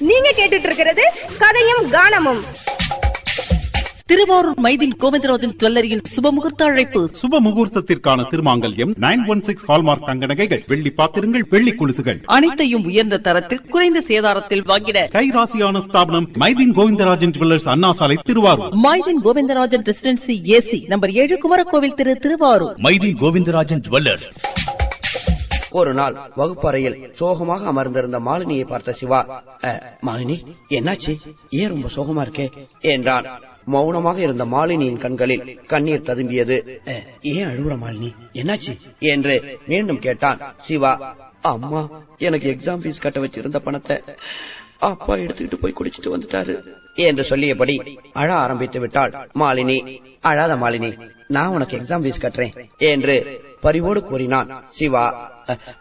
நீங்க கேட்டுட்டு இருக்கிறது கதையும் கானமும் திருவாரூர் மைதின் கோவிந்தராஜன் ஜுவல்லரியின் சுபமுகூர்த்த அழைப்பு சுப முகூர்த்தத்திற்கான திருமாங்கல்யம் நைன் ஒன் சிக்ஸ் ஹால்மார்க் தங்க நகைகள் வெள்ளி பாத்திரங்கள் வெள்ளி குலுசுகள் அனைத்தையும் உயர்ந்த தரத்தில் குறைந்த சேதாரத்தில் வாங்கிட கைராசியான ஸ்தாபனம் மைதீன் கோவிந்தராஜன் ஜுவல்லர்ஸ் அண்ணா சாலை திருவாரூர் மைதின் கோவிந்தராஜன் ரெசிடென்சி ஏசி நம்பர் ஏழு குமரகோவில் திரு திருவாரூர் மைதி கோவிந்தராஜன் ஜுவல்லர்ஸ் ஒரு நாள் வகுப்பறையில் சோகமாக அமர்ந்திருந்த மாலினியை பார்த்த சிவா "அ, மாலினி என்னாச்சு ஏன் ரொம்ப சோகமா இருக்கே என்றான் மௌனமாக இருந்த மாலினியின் கண்களில் கண்ணீர் ததும்பியது "அ, ஏன் அழுகுற மாலினி என்னாச்சு என்று மீண்டும் கேட்டான் சிவா அம்மா எனக்கு எக்ஸாம் ஃபீஸ் கட்ட வச்சிருந்த பணத்தை அப்பா எடுத்துக்கிட்டு போய் குடிச்சிட்டு வந்துட்டாரு என்று சொல்லியபடி அழ ஆரம்பித்து விட்டாள் மாலினி அழாத மாலினி நான் உனக்கு எக்ஸாம் ஃபீஸ் கட்டுறேன் என்று பரிவோடு கூறினான் சிவா "அ,